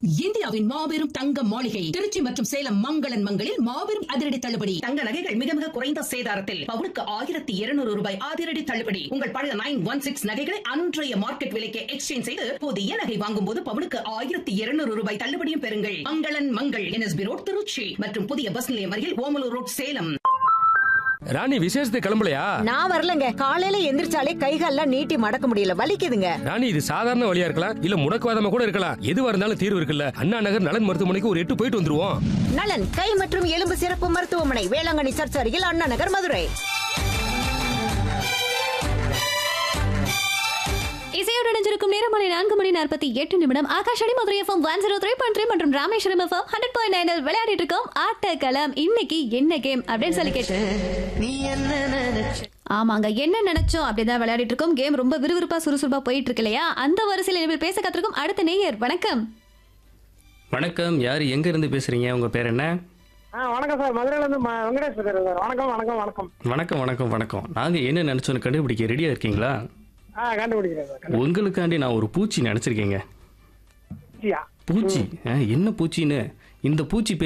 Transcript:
இந்தியாவின் மாபெரும் தங்க மாளிகை திருச்சி மற்றும் சேலம் மங்களன் மங்களில் மாபெரும் அதிரடி தள்ளுபடி தங்க நகைகள் மிக மிக குறைந்த சேதாரத்தில் பவுனுக்கு ஆயிரத்தி இருநூறு ரூபாய் அதிரடி தள்ளுபடி உங்கள் பழைய நைன் ஒன் சிக்ஸ் நகைகளை அன்றைய மார்க்கெட் விலைக்கு எக்ஸ்சேஞ்ச் செய்து புதிய நகை வாங்கும் போது பவுனுக்கு ஆயிரத்தி இருநூறு ரூபாய் தள்ளுபடியும் பெறுங்கள் மங்களன் மங்கள் என்எஸ்பி ரோட் திருச்சி மற்றும் புதிய பஸ் நிலையம் அருகில் ஓமலூர் ரோட் சேலம் ராணி விசேஷத்துக்கு கிளம்பலையா நான் வரலங்க காலையில எந்திரிச்சாலே கைகால்லாம் நீட்டி மடக்க முடியல வலிக்குதுங்க ராணி இது சாதாரண வழியா இருக்கலாம் இல்ல முடக்குவாதமா கூட இருக்கலாம் எதுவா இருந்தாலும் தீர்வு இருக்குல்ல அண்ணா நகர் நலன் மருத்துவமனைக்கு ஒரு எட்டு போயிட்டு வந்துருவோம் நலன் கை மற்றும் எலும்பு சிறப்பு மருத்துவமனை வேளாங்கண்ணி சர்ச் அருகில் அண்ணா நகர் மதுரை இசையோடு இணைஞ்சிருக்கும் நேரம் மணி நான்கு மணி நாற்பத்தி எட்டு நிமிடம் Akashvani Madurai FM one zero three point three மற்றும் ராமேஸ்வரம் எஃப்எம் ஹண்ட்ரட் பாயிண்ட் நைனில் விளையாடிட்டு இருக்கோம் ஆட்டக்களம் இன்னைக்கு என்ன கேம் அப்படின்னு சொல்லி கேட்டு ஆமாங்க என்ன நினைச்சோம் அப்படிதான் விளையாடிட்டு இருக்கோம் கேம் ரொம்ப விறுவிறுப்பா சுறுசுறுப்பா போயிட்டு இருக்கு இல்லையா அந்த வரிசையில் இனிமேல் பேச கத்திருக்கும் அடுத்த நேயர் வணக்கம் வணக்கம் யார் எங்க இருந்து பேசுறீங்க உங்க பேர் என்ன ஆ வணக்கம் சார் மதுரையில இருந்து ம- வெங்கடேஷ் பேசுறேன் சார் வணக்கம் வணக்கம் வணக்கம் வணக்கம் வணக்கம் வணக்கம் நாங்க என்ன நினைச்சோன்னு கண்டுபிடிக்க ரெடியா இருக்கீங்களா ஆ கண்டுபிடிக்கிறேன் சார் உங்களுக்காண்டி நான் ஒரு பூச்சி நினைச்சிருக்கேங்க கண்டுபிடிச்சியா பூச்சி ஆ, என்ன பூச்சின்னு இந்த பூச்சி பேர்